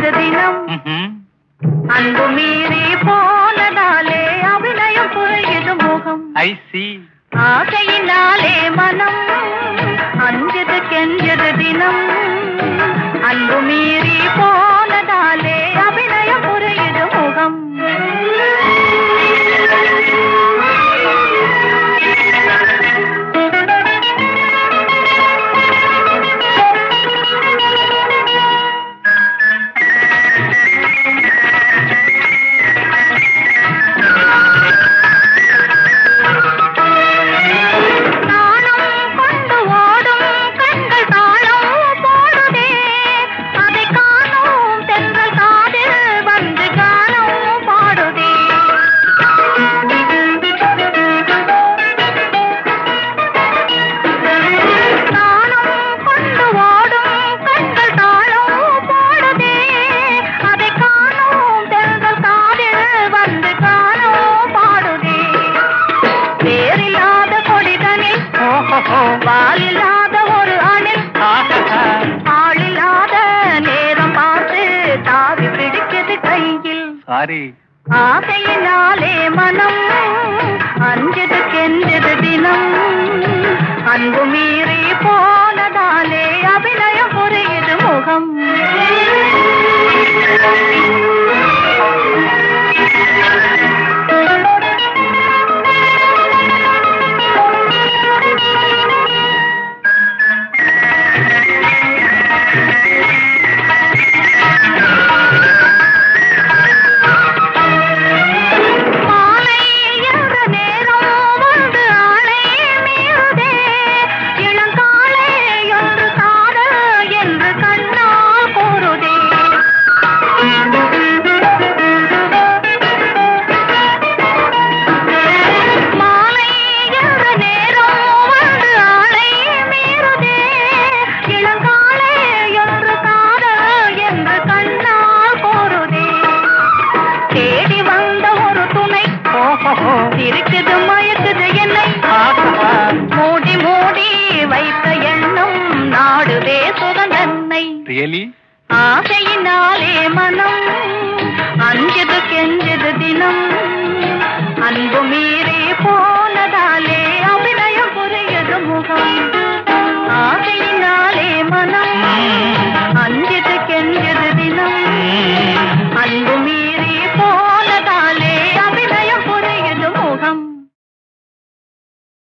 கெஞ்சது தினம் ம்ஹும். அன்பு மீறி போனதாலே அபிநயம் புரியுது முகம் I see. ஆசையினாலே மனம் அஞ்சது கெஞ்சது தினம் அன்பு மீறி போனதாலே அபிநயம் புரியுது முகம் நாணம் கொண்டு ஓடும் கண்கள் தாளம் போடுதே அதை காணும் தென்றல் காதில் வந்து காணும் பாடுதே நாணம் கொண்டு ஓடும் கண்கள் தாளம் போடுதே அதை காணும் தென்றல் காதில் வந்து காணும் பாடுதே வேறில்லாத கொடிதனில் ஓஹோஹோ. வாலில்லாத ஒரு அணில் ஆஹாஹா. ஆளில்லாத நேரம் பார்த்து தாவி பிடிக்குது கையில் Sorry. ஆசையினாலே மனம் அஞ்சது கெஞ்சது தினம் அன்பு மீறி போனதாலே அபிநயம் புரியுது முகம் மாலை என்ற நேரம் வந்து ஆளை மீறுதே இளங்காலை என்று காதல் என்று கண்ணால் கூறுதே மாலை என்ற நேரம் வந்து ஆளை மீறுதே இளங்காலை என்று காதல் என்று கண்ணால் கூறுதே தேடி வந்த ஒரு துணை ஓஹோஹோ. இருக்குது மயக்குது என்னை ஆஹாஹா. மூடி மூடி வைத்த எண்ணம் நாடுதே சுகந்தன்னை Really? ஆசையினாலே மனம் அஞ்சது கெஞ்சது தினம் அன்பு மீறி போனதாலே அபிநயம் புரியுது முகம்